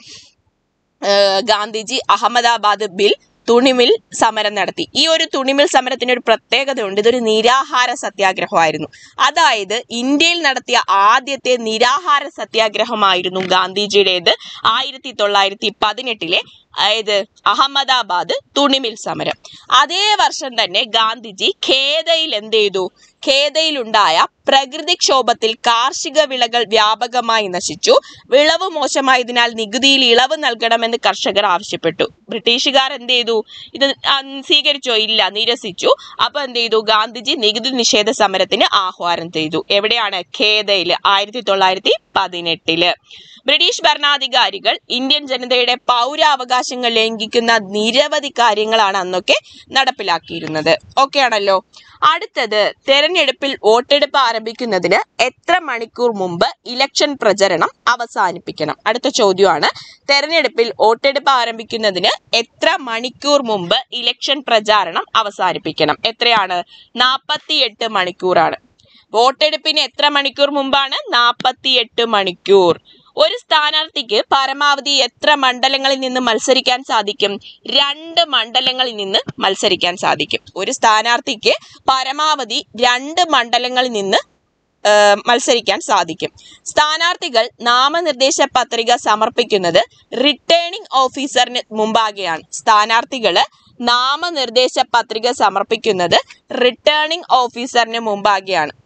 ഏഹ് ഗാന്ധിജി അഹമ്മദാബാദ് ബിൽ തുണിമിൽ സമരം നടത്തി ഈ ഒരു തുണിമിൽ സമരത്തിന് ഒരു പ്രത്യേകതയുണ്ട് ഇതൊരു നിരാഹാര സത്യാഗ്രഹമായിരുന്നു അതായത് ഇന്ത്യയിൽ നടത്തിയ ആദ്യത്തെ നിരാഹാര സത്യാഗ്രഹമായിരുന്നു ഗാന്ധിജിയുടേത് ആയിരത്തി തൊള്ളായിരത്തി പതിനെട്ടിലെ അതായത് അഹമ്മദാബാദ് തുണിമിൽ സമരം അതേ വർഷം തന്നെ ഗാന്ധിജി ഖേദയിൽ എന്ത് ചെയ്തു ഖേദയിലുണ്ടായ പ്രകൃതിക്ഷോഭത്തിൽ കാർഷിക വിളകൾ വ്യാപകമായി നശിച്ചു വിളവ് മോശമായതിനാൽ നികുതിയിൽ ഇളവ് നൽകണമെന്ന് കർഷകർ ആവശ്യപ്പെട്ടു ബ്രിട്ടീഷുകാർ എന്ത് ചെയ്തു ഇത് ആ, സ്വീകരിച്ചോ ഇല്ല നിരസിച്ചു അപ്പൊ എന്ത് ചെയ്തു ഗാന്ധിജി നികുതി നിഷേധ സമരത്തിന് ആഹ്വാനം ചെയ്തു എവിടെയാണ് ഖേദയിൽ ആയിരത്തി തൊള്ളായിരത്തി പതിനെട്ടില് ബ്രിട്ടീഷ് ഭരണാധികാരികൾ ഇന്ത്യൻ ജനതയുടെ പൗരാവകാശങ്ങൾ ലംഘിക്കുന്ന നിരവധി കാര്യങ്ങളാണ് അന്നൊക്കെ നടപ്പിലാക്കിയിരുന്നത് ഓക്കെ ആണല്ലോ അടുത്തത് തെരഞ്ഞെടുപ്പിൽ വോട്ടെടുപ്പ് ആരംഭിക്കുന്നതിന് എത്ര മണിക്കൂർ മുമ്പ് ഇലക്ഷൻ പ്രചരണം അവസാനിപ്പിക്കണം അടുത്ത ചോദ്യമാണ് തെരഞ്ഞെടുപ്പിൽ വോട്ടെടുപ്പ് ആരംഭിക്കുന്നതിന് എത്ര മണിക്കൂർ മുമ്പ് ഇലക്ഷൻ പ്രചാരണം അവസാനിപ്പിക്കണം എത്രയാണ് നാൽപ്പത്തിയെട്ട് മണിക്കൂറാണ് വോട്ടെടുപ്പിന് എത്ര മണിക്കൂർ മുമ്പാണ് നാൽപ്പത്തിയെട്ട് മണിക്കൂർ ഒരു സ്ഥാനാർത്ഥിക്ക് പരമാവധി എത്ര മണ്ഡലങ്ങളിൽ നിന്ന് മത്സരിക്കാൻ സാധിക്കും രണ്ട് മണ്ഡലങ്ങളിൽ നിന്ന് മത്സരിക്കാൻ സാധിക്കും ഒരു സ്ഥാനാർത്ഥിക്ക് പരമാവധി രണ്ട് മണ്ഡലങ്ങളിൽ നിന്ന് ആ, മത്സരിക്കാൻ സാധിക്കും സ്ഥാനാർത്ഥികൾ നാമനിർദ്ദേശ പത്രിക സമർപ്പിക്കുന്നത് റിട്ടേണിംഗ് ഓഫീസറിന് മുമ്പാകെയാണ് സ്ഥാനാർത്ഥികള് നാമനിർദ്ദേശ പത്രിക സമർപ്പിക്കുന്നത് റിട്ടേണിംഗ് ഓഫീസറിന് മുമ്പാകെയാണ്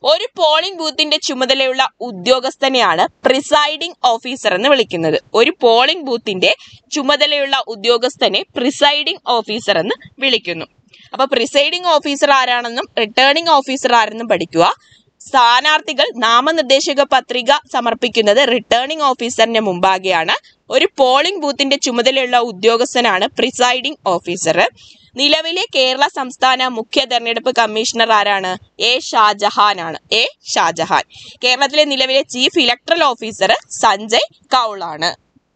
ഒരു പോളിംഗ് ബൂത്തിന്റെ ചുമതലയുള്ള ഉദ്യോഗസ്ഥനെയാണ് പ്രിസൈഡിംഗ് ഓഫീസർ എന്ന് വിളിക്കുന്നത് ഒരു പോളിംഗ് ബൂത്തിന്റെ ചുമതലയുള്ള ഉദ്യോഗസ്ഥനെ പ്രിസൈഡിംഗ് ഓഫീസർ എന്ന് വിളിക്കുന്നു അപ്പൊ പ്രിസൈഡിംഗ് ഓഫീസർ ആരാണെന്നും റിട്ടേണിംഗ് ഓഫീസർ ആരെന്നും പഠിക്കുക സ്ഥാനാർത്ഥികൾ നാമനിർദ്ദേശക പത്രിക സമർപ്പിക്കുന്നത് റിട്ടേണിംഗ് ഓഫീസറിന് മുമ്പാകെയാണ് ഒരു പോളിംഗ് ബൂത്തിന്റെ ചുമതലയുള്ള ഉദ്യോഗസ്ഥനാണ് പ്രിസൈഡിംഗ് ഓഫീസർ നിലവിലെ കേരള സംസ്ഥാന മുഖ്യ തെരഞ്ഞെടുപ്പ് കമ്മീഷണർ ആരാണ് എ ഷാജഹാൻ ആണ് എ ഷാജഹാൻ കേരളത്തിലെ നിലവിലെ ചീഫ് ഇലക്ട്രൽ ഓഫീസർ സഞ്ജയ് കൗളാണ്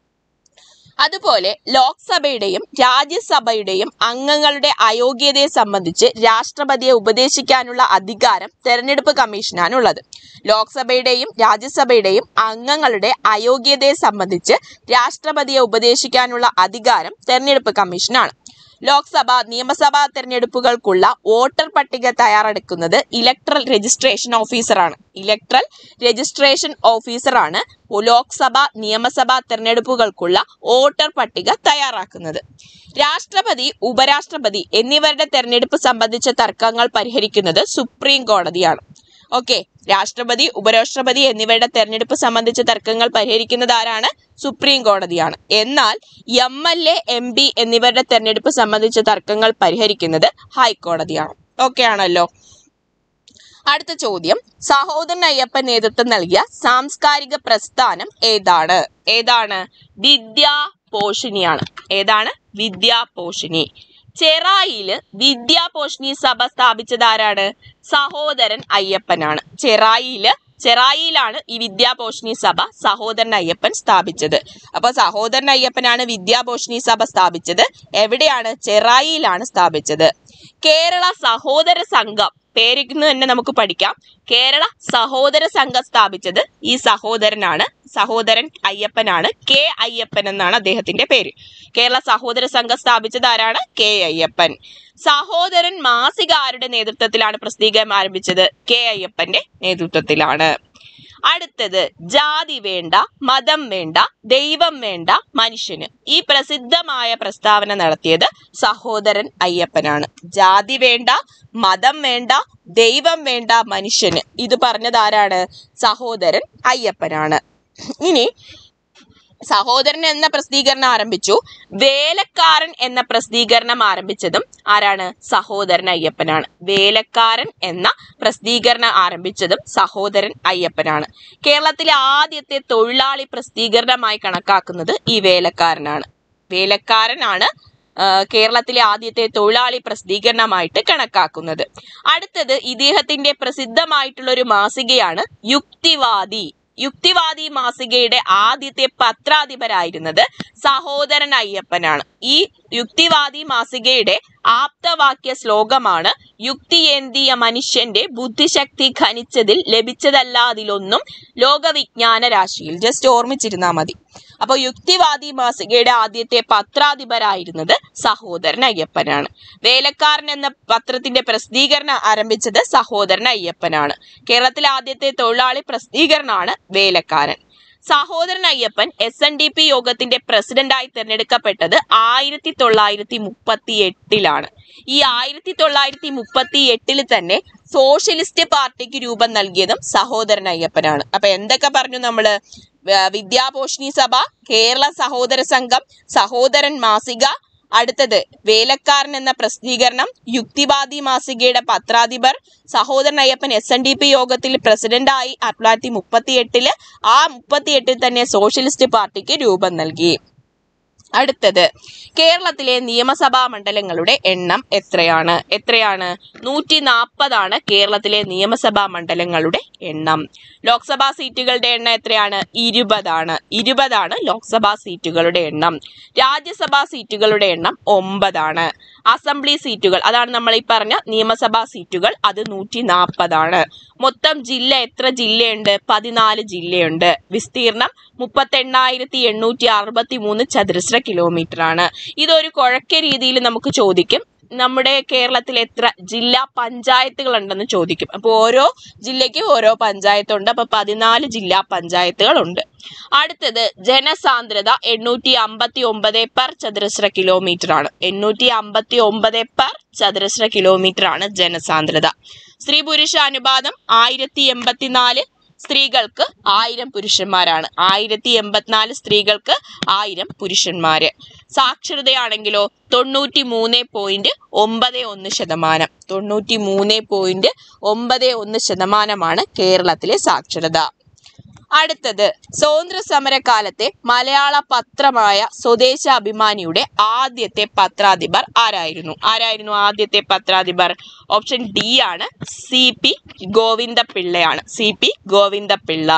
അതുപോലെ ലോക്സഭയുടെയും രാജ്യസഭയുടെയും അംഗങ്ങളുടെ അയോഗ്യതയെ സംബന്ധിച്ച് രാഷ്ട്രപതിയെ ഉപദേശിക്കാനുള്ള അധികാരം തെരഞ്ഞെടുപ്പ് കമ്മീഷനാണുള്ളത് ലോക്സഭയുടെയും രാജ്യസഭയുടെയും അംഗങ്ങളുടെ അയോഗ്യതയെ സംബന്ധിച്ച് രാഷ്ട്രപതിയെ ഉപദേശിക്കാനുള്ള അധികാരം തെരഞ്ഞെടുപ്പ് കമ്മീഷനാണ് ലോക്സഭ നിയമസഭാ തെരഞ്ഞെടുപ്പുകൾക്കുള്ള വോട്ടർ പട്ടിക തയ്യാറെടുക്കുന്നത് ഇലക്ട്രൽ രജിസ്ട്രേഷൻ ഓഫീസറാണ് ഇലക്ട്രൽ രജിസ്ട്രേഷൻ ഓഫീസറാണ് ലോക്സഭ നിയമസഭാ തെരഞ്ഞെടുപ്പുകൾക്കുള്ള വോട്ടർ പട്ടിക തയ്യാറാക്കുന്നത് രാഷ്ട്രപതി ഉപരാഷ്ട്രപതി എന്നിവരുടെ തെരഞ്ഞെടുപ്പ് സംബന്ധിച്ച തർക്കങ്ങൾ പരിഹരിക്കുന്നത് സുപ്രീം കോടതിയാണ് ഓക്കെ രാഷ്ട്രപതി ഉപരാഷ്ട്രപതി എന്നിവരുടെ തെരഞ്ഞെടുപ്പ് സംബന്ധിച്ച തർക്കങ്ങൾ പരിഹരിക്കുന്നത് ആരാണ് സുപ്രീം കോടതിയാണ് എന്നാൽ M L A M P എന്നിവരുടെ തെരഞ്ഞെടുപ്പ് സംബന്ധിച്ച തർക്കങ്ങൾ പരിഹരിക്കുന്നത് ഹൈക്കോടതിയാണ് ഓക്കെ ആണല്ലോ അടുത്ത ചോദ്യം സഹോദരൻ അയ്യപ്പൻ നേതൃത്വം നൽകിയ സാംസ്കാരിക പ്രസ്ഥാനം ഏതാണ് ഏതാണ് വിദ്യാ പോഷിണിയാണ് ഏതാണ് വിദ്യാ പോഷിണി ചെറായില് വിദ്യാപോഷിണി സഭ സ്ഥാപിച്ചത് ആരാണ് സഹോദരൻ അയ്യപ്പനാണ് ചെറായില് ചെറായിലാണ് ഈ വിദ്യാപോഷിണി സഭ സഹോദരൻ അയ്യപ്പൻ സ്ഥാപിച്ചത് അപ്പൊ സഹോദരൻ അയ്യപ്പനാണ് വിദ്യാപോഷിണി സഭ സ്ഥാപിച്ചത് എവിടെയാണ് ചെറായിലാണ് സ്ഥാപിച്ചത് കേരള സഹോദര സംഘം പേരിന്ന് തന്നെ നമുക്ക് പഠിക്കാം കേരള സഹോദര സംഘം സ്ഥാപിച്ചത് ഈ സഹോദരനാണ് സഹോദരൻ അയ്യപ്പനാണ് കെ അയ്യപ്പൻ എന്നാണ് അദ്ദേഹത്തിന്റെ പേര് കേരള സഹോദര സംഘം സ്ഥാപിച്ചത് ആരാണ് കെ അയ്യപ്പൻ സഹോദരൻ മാസിക ആരുടെ നേതൃത്വത്തിലാണ് പ്രസിദ്ധീകരണം ആരംഭിച്ചത് കെ അയ്യപ്പന്റെ നേതൃത്വത്തിലാണ് അടുത്തത് ജാതി വേണ്ട മതം വേണ്ട ദൈവം വേണ്ട മനുഷ്യന് ഈ പ്രസിദ്ധമായ പ്രസ്താവന നടത്തിയത് സഹോദരൻ അയ്യപ്പനാണ് ജാതി വേണ്ട മതം വേണ്ട ദൈവം വേണ്ട മനുഷ്യന് ഇത് പറഞ്ഞത് ആരാണ് സഹോദരൻ അയ്യപ്പനാണ് ഇനി സഹോദരൻ എന്ന പ്രസിദ്ധീകരണം ആരംഭിച്ചു വേലക്കാരൻ എന്ന പ്രസിദ്ധീകരണം ആരംഭിച്ചതും ആരാണ് സഹോദരൻ അയ്യപ്പനാണ് വേലക്കാരൻ എന്ന പ്രസിദ്ധീകരണം ആരംഭിച്ചതും സഹോദരൻ അയ്യപ്പനാണ് കേരളത്തിലെ ആദ്യത്തെ തൊഴിലാളി പ്രസിദ്ധീകരണമായി കണക്കാക്കുന്നത് ഈ വേലക്കാരനാണ് വേലക്കാരനാണ് ആ, കേരളത്തിലെ ആദ്യത്തെ തൊഴിലാളി പ്രസിദ്ധീകരണമായിട്ട് കണക്കാക്കുന്നത് അടുത്തത് ഇദ്ദേഹത്തിന്റെ പ്രസിദ്ധമായിട്ടുള്ള ഒരു മാസികയാണ് യുക്തിവാദി യുക്തിവാദി മാസികയുടെ ആദ്യത്തെ പത്രാധിപരായിരുന്നത് സഹോദരൻ അയ്യപ്പനാണ് ഈ യുക്തിവാദി മാസികയുടെ ആപ്തവാക്യ ശ്ലോകമാണ് യുക്തിയേന്തിയ മനുഷ്യന്റെ ബുദ്ധിശക്തി ഖനിച്ചതിൽ ലഭിച്ചതല്ലാതിലൊന്നും ലോകവിജ്ഞാന രാശിയിൽ ജസ്റ്റ് ഓർമ്മിച്ചിരുന്നാ മതി അപ്പൊ യുക്തിവാദി മാസികയുടെ ആദ്യത്തെ പത്രാധിപരായിരുന്നത് സഹോദരൻ അയ്യപ്പനാണ് വേലക്കാരൻ എന്ന പത്രത്തിന്റെ പ്രസിദ്ധീകരണം ആരംഭിച്ചത് സഹോദരൻ അയ്യപ്പനാണ് കേരളത്തിലെ ആദ്യത്തെ തൊഴിലാളി പ്രസിദ്ധീകരണമാണ് വേലക്കാരൻ Sahodaran Ayyappan S N D P യോഗത്തിന്റെ പ്രസിഡന്റായി തിരഞ്ഞെടുക്കപ്പെട്ടത് ആയിരത്തി തൊള്ളായിരത്തി മുപ്പത്തി എട്ടിലാണ് ഈ ആയിരത്തി തൊള്ളായിരത്തി മുപ്പത്തി എട്ടിൽ തന്നെ സോഷ്യലിസ്റ്റ് പാർട്ടിക്ക് രൂപം നൽകിയതും സഹോദരൻ അയ്യപ്പനാണ് അപ്പൊ എന്തൊക്കെ പറഞ്ഞു നമ്മള് വ- വിദ്യാപോഷിണി സഭ കേരള സഹോദര സംഘം സഹോദരൻ മാസിക അടുത്തത് വേലക്കാരൻ എന്ന പ്രസിദ്ധീകരണം യുക്തിവാദി മാസികയുടെ പത്രാധിപർ Sahodaran Ayyappan S N D P യോഗത്തിൽ പ്രസിഡന്റായി ആയിരത്തി തൊള്ളായിരത്തി മുപ്പത്തി എട്ടില് ആ മുപ്പത്തി എട്ടിൽ തന്നെ സോഷ്യലിസ്റ്റ് പാർട്ടിക്ക് രൂപം നൽകി അടുത്തത് കേരളത്തിലെ നിയമസഭാ മണ്ഡലങ്ങളുടെ എണ്ണം എത്രയാണ് എത്രയാണ് നൂറ്റി നാൽപ്പതാണ് കേരളത്തിലെ നിയമസഭാ മണ്ഡലങ്ങളുടെ എണ്ണം ലോക്സഭാ സീറ്റുകളുടെ എണ്ണം എത്രയാണ് ഇരുപതാണ് ഇരുപതാണ് ലോക്സഭാ സീറ്റുകളുടെ എണ്ണം രാജ്യസഭാ സീറ്റുകളുടെ എണ്ണം ഒമ്പതാണ് അസംബ്ലി സീറ്റുകൾ അതാണ് നമ്മൾ ഈ പറഞ്ഞ നിയമസഭാ സീറ്റുകൾ അത് നൂറ്റി നാൽപ്പതാണ് മൊത്തം ജില്ല എത്ര ജില്ലയുണ്ട് പതിനാല് ജില്ലയുണ്ട് വിസ്തീർണം മുപ്പത്തെണ്ണായിരത്തി എണ്ണൂറ്റി അറുപത്തി മൂന്ന് ചതുരശ്ര കിലോമീറ്റർ ആണ് ഇതൊരു കുഴക്ക രീതിയിൽ നമുക്ക് ചോദിക്കും നമ്മുടെ കേരളത്തിൽ എത്ര ജില്ലാ പഞ്ചായത്തുകൾ ഉണ്ടെന്ന് ചോദിക്കും അപ്പോൾ ഓരോ ജില്ലയ്ക്കും ഓരോ പഞ്ചായത്തുണ്ട് അപ്പൊ പതിനാല് ജില്ലാ പഞ്ചായത്തുകളുണ്ട് അടുത്തത് ജനസാന്ദ്രത എണ്ണൂറ്റി അമ്പത്തി ഒമ്പത് പെർ ചതുരശ്ര കിലോമീറ്റർ ആണ് എണ്ണൂറ്റി അമ്പത്തി ഒമ്പത് പെർ ചതുരശ്ര കിലോമീറ്റർ ആണ് ജനസാന്ദ്രത സ്ത്രീ പുരുഷ അനുപാതം ആയിരത്തി എൺപത്തിനാല് സ്ത്രീകൾക്ക് ആയിരം പുരുഷന്മാരാണ് ആയിരത്തി എൺപത്തിനാല് സ്ത്രീകൾക്ക് ആയിരം പുരുഷന്മാര് സാക്ഷരതയാണെങ്കിലോ തൊണ്ണൂറ്റി മൂന്ന് പോയിന്റ് ഒമ്പത് ഒന്ന് ശതമാനം തൊണ്ണൂറ്റി മൂന്ന് പോയിന്റ് ഒമ്പത് ഒന്ന് ശതമാനമാണ് കേരളത്തിലെ സാക്ഷരത അടുത്തത് സ്വാതന്ത്ര്യ സമരകാലത്തെ മലയാള പത്രമായ സ്വദേശാഭിമാനിയുടെ ആദ്യത്തെ പത്രാധിപർ ആരായിരുന്നു ആരായിരുന്നു ആദ്യത്തെ പത്രാധിപർ ഓപ്ഷൻ ഡി ആണ് സി പി ഗോവിന്ദപിള്ളയാണ് സി പി ഗോവിന്ദപിള്ള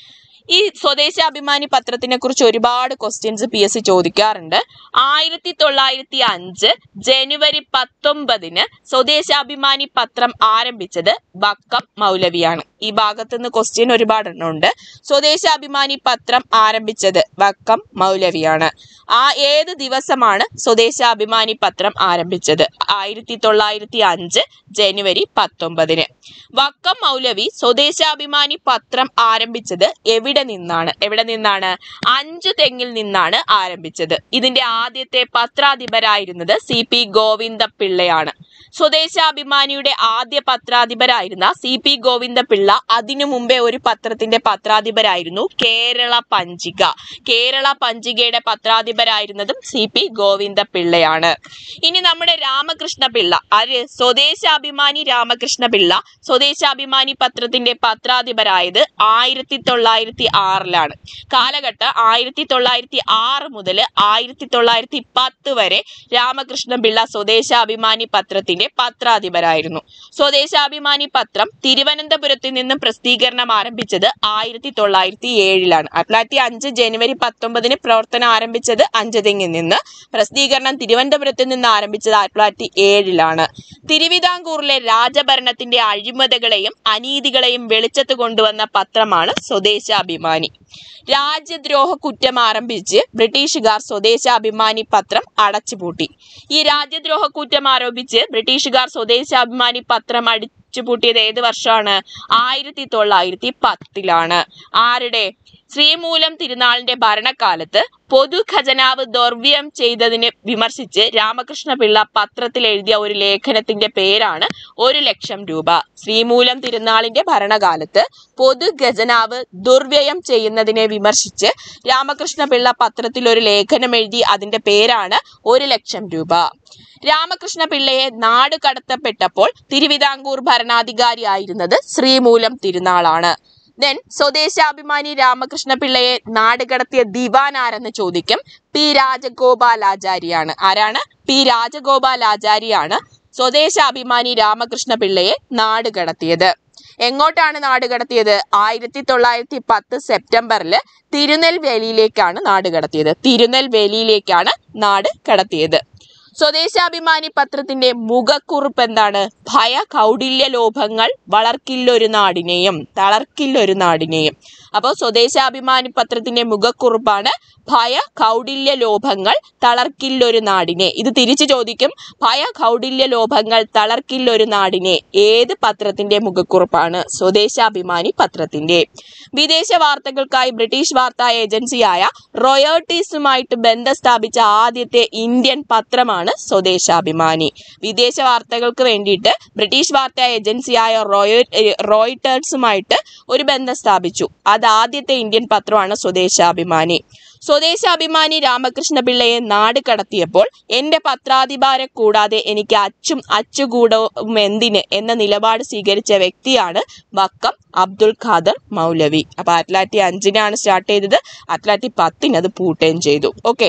ഈ സ്വദേശാഭിമാനി പത്രത്തിനെ കുറിച്ച് ഒരുപാട് ക്വസ്റ്റ്യൻസ് പി എസ് സി ചോദിക്കാറുണ്ട് ആയിരത്തി തൊള്ളായിരത്തി അഞ്ച് ജനുവരി പത്തൊമ്പതിന് സ്വദേശാഭിമാനി പത്രം ആരംഭിച്ചത് ബക്കം മൗലവിയാണ് ഈ ഭാഗത്ത് നിന്ന് ക്വസ്റ്റ്യൻ ഒരുപാടെണ്ണം ഉണ്ട് സ്വദേശാഭിമാനി പത്രം ആരംഭിച്ചത് വക്കം മൗലവിയാണ് ആ ഏത് ദിവസമാണ് സ്വദേശാഭിമാനി പത്രം ആരംഭിച്ചത് ആയിരത്തി തൊള്ളായിരത്തി അഞ്ച് ജനുവരി പത്തൊമ്പതിന് വക്കം മൗലവി സ്വദേശാഭിമാനി പത്രം ആരംഭിച്ചത് എവിടെ നിന്നാണ് എവിടെ നിന്നാണ് അഞ്ചു തെങ്ങിൽ നിന്നാണ് ആരംഭിച്ചത് ഇതിന്റെ ആദ്യത്തെ പത്രാധിപരായിരുന്നത് സി പി ഗോവിന്ദപിള്ളയാണ് സ്വദേശാഭിമാനിയുടെ ആദ്യ പത്രാധിപരായിരുന്ന സി പി ഗോവിന്ദപിള്ള അതിനു മുമ്പേ ഒരു പത്രത്തിന്റെ പത്രാധിപരായിരുന്നു കേരള പഞ്ചിക കേരള പഞ്ചികയുടെ പത്രാധിപരായിരുന്നതും സി പി ഗോവിന്ദപിള്ളയാണ് ഇനി നമ്മുടെ രാമകൃഷ്ണ പിള്ള ആര് സ്വദേശാഭിമാനി രാമകൃഷ്ണ പിള്ള സ്വദേശാഭിമാനി പത്രത്തിന്റെ പത്രാധിപരായത് ആയിരത്തി തൊള്ളായിരത്തി ആറിലാണ് കാലഘട്ടം ആയിരത്തി തൊള്ളായിരത്തി ആറ് മുതൽ ആയിരത്തി തൊള്ളായിരത്തി പത്ത് വരെ രാമകൃഷ്ണ പിള്ള സ്വദേശാഭിമാനി പത്രത്തിന്റെ പത്രാധിപരായിരുന്നു സ്വദേശാഭിമാനി പത്രം തിരുവനന്തപുരത്ത് നിന്ന് പ്രസിദ്ധീകരണം ആരംഭിച്ചത് ആയിരത്തി തൊള്ളായിരത്തി ഏഴിലാണ് ആയിരത്തി തൊള്ളായിരത്തി അഞ്ച് ജനുവരി പത്തൊമ്പതിന് പ്രവർത്തനം ആരംഭിച്ചത് അഞ്ചതെങ്ങിൽ നിന്ന് പ്രസിദ്ധീകരണം തിരുവനന്തപുരത്ത് നിന്ന് ആരംഭിച്ചത് ആയിരത്തി തൊള്ളായിരത്തി ഏഴിലാണ് തിരുവിതാംകൂറിലെ രാജഭരണത്തിന്റെ അഴിമതികളെയും അനീതികളെയും വെളിച്ചത്ത് കൊണ്ടുവന്ന പത്രമാണ് സ്വദേശാഭിമാനി രാജ്യദ്രോഹ കുറ്റം ആരംഭിച്ച് ബ്രിട്ടീഷുകാർ സ്വദേശാഭിമാനി പത്രം അടച്ചുപൂട്ടി ഈ രാജ്യദ്രോഹ കുറ്റം ആരോപിച്ച് ബ്രിട്ടീഷുകാർ സ്വദേശാഭിമാനി പത്രം അടിച്ചുപൂട്ടിയത് ഏത് വർഷമാണ് ആയിരത്തി തൊള്ളായിരത്തി പത്തിലാണ് ആരുടെ ശ്രീമൂലം തിരുനാളിന്റെ ഭരണകാലത്ത് പൊതുഖജനാവ് ദൗർവ്യം ചെയ്തതിന് വിമർശിച്ച് രാമകൃഷ്ണപിള്ള പത്രത്തിൽ എഴുതിയ ഒരു ലേഖനത്തിന്റെ പേരാണ് ഒരു ലക്ഷം രൂപ ശ്രീമൂലം തിരുനാളിന്റെ ഭരണകാലത്ത് പൊതുഖജനാവ് ദുർവ്യയം ചെയ്യുന്നതിനെ വിമർശിച്ച് രാമകൃഷ്ണപിള്ള പത്രത്തിൽ ഒരു ലേഖനം എഴുതി അതിന്റെ പേരാണ് ഒരു ലക്ഷം രൂപ രാമകൃഷ്ണ പിള്ളയെ നാട് കടത്തപ്പെട്ടപ്പോൾ തിരുവിതാംകൂർ ഭരണാധികാരിയായിരുന്നത് ശ്രീമൂലം തിരുനാളാണ് ദെൻ സ്വദേശാഭിമാനി രാമകൃഷ്ണ പിള്ളയെ നാട് കടത്തിയ ദിവാൻ ആരെന്ന് ചോദിക്കും പി രാജഗോപാലാചാരിയാണ് ആരാണ് പി രാജഗോപാലാചാരിയാണ് സ്വദേശാഭിമാനി രാമകൃഷ്ണ പിള്ളയെ നാട് കടത്തിയത് എങ്ങോട്ടാണ് നാട് കടത്തിയത് ആയിരത്തി തൊള്ളായിരത്തി പത്ത് സെപ്റ്റംബറിൽ തിരുനെൽവേലിയിലേക്കാണ് നാട് കടത്തിയത് തിരുനെൽവേലിയിലേക്കാണ് നാട് കടത്തിയത് സ്വദേശാഭിമാനി പത്രത്തിന്റെ മുഖക്കുറിപ്പ് എന്താണ് ഭയ കൗടില്യ ലോഭങ്ങൾ വളർക്കില്ലൊരു നാടിനെയും തളർക്കില്ലൊരു നാടിനെയും അപ്പോൾ സ്വദേശാഭിമാനി പത്രത്തിന്റെ മുഖക്കുറിപ്പാണ് ഭയ കൗടില്യ ലോഭങ്ങൾ തളർക്കില്ലൊരു നാടിനെ ഇത് തിരിച്ചു ചോദിക്കും ഭയ കൗടില്യ ലോഭങ്ങൾ തളർക്കില്ലൊരു നാടിനെ ഏത് പത്രത്തിന്റെ മുഖക്കുറിപ്പാണ് സ്വദേശാഭിമാനി പത്രത്തിന്റെ വിദേശ വാർത്തകൾക്കായി ബ്രിട്ടീഷ് വാർത്താ ഏജൻസിയായ റോയേർട്ടീസുമായിട്ട് ബന്ധം സ്ഥാപിച്ച ആദ്യത്തെ ഇന്ത്യൻ പത്രമാണ് സ്വദേശാഭിമാനി വിദേശ വാർത്തകൾക്ക് വേണ്ടിയിട്ട് ബ്രിട്ടീഷ് വാർത്താ ഏജൻസിയായ റോയ റോയിട്ടേഴ്സുമായിട്ട് ഒരു ബന്ധം സ്ഥാപിച്ചു അത് ആദ്യത്തെ ഇന്ത്യൻ പത്രമാണ് സ്വദേശാഭിമാനി സ്വദേശാഭിമാനി രാമകൃഷ്ണ പിള്ളയെ നാട് കടത്തിയപ്പോൾ എന്റെ പത്രാധിപാരെ കൂടാതെ എനിക്ക് അച്ചും അച്ചുകൂടവും എന്തിന് എന്ന നിലപാട് സ്വീകരിച്ച വ്യക്തിയാണ് വക്കം അബ്ദുൾ ഖാദർ മൗലവി അപ്പൊ ആയിരത്തി തൊള്ളായിരത്തി അഞ്ചിനാണ് സ്റ്റാർട്ട് ചെയ്തത് ആയിരത്തി തൊള്ളായിരത്തി പത്തിന് അത് പൂട്ടുകയും ചെയ്തു ഓക്കെ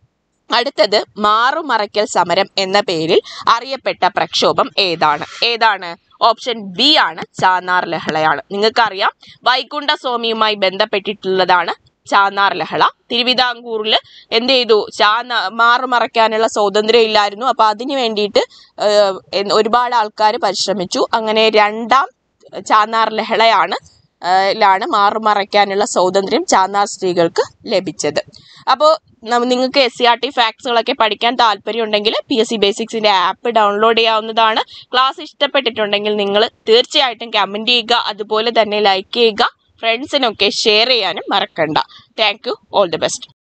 അടുത്തത് മാറുമറയ്ക്കൽ സമരം എന്ന പേരിൽ അറിയപ്പെട്ട പ്രക്ഷോഭം ഏതാണ് ഏതാണ് ഓപ്ഷൻ ബി ആണ് ചാന്നാർ ലഹളയാണ് നിങ്ങൾക്കറിയാം വൈകുണ്ഠ സ്വാമിയുമായി ബന്ധപ്പെട്ടിട്ടുള്ളതാണ് ചാന്നാർ ലഹള തിരുവിതാംകൂറിൽ എന്ത് ചെയ്തു ചാന്ന മാറുമറയ്ക്കാനുള്ള സ്വാതന്ത്ര്യം ഇല്ലായിരുന്നു അപ്പൊ അതിനു വേണ്ടിയിട്ട് ഏഹ്, എൻ- ഒരുപാട് ആൾക്കാർ പരിശ്രമിച്ചു അങ്ങനെ രണ്ടാം ചാന്നാർ ലഹളയാണ് ഏഹ്, ലാണ് മാറുമറയ്ക്കാനുള്ള സ്വാതന്ത്ര്യം ചാന്നാർ സ്ത്രീകൾക്ക് ലഭിച്ചത് അപ്പോൾ നിങ്ങൾക്ക് എസ് സി ആർ ടി ഫാക്ട്സുകളൊക്കെ പഠിക്കാൻ താല്പര്യം ഉണ്ടെങ്കിൽ പി എസ് സി ബേസിക്സിന്റെ ആപ്പ് ഡൗൺലോഡ് ചെയ്യാവുന്നതാണ് ക്ലാസ് ഇഷ്ടപ്പെട്ടിട്ടുണ്ടെങ്കിൽ നിങ്ങൾ തീർച്ചയായിട്ടും കമന്റ് ചെയ്യുക അതുപോലെ തന്നെ ലൈക്ക് ചെയ്യുക ഫ്രണ്ട്സിനൊക്കെ ഷെയർ ചെയ്യാനും മറക്കണ്ട thank you all the best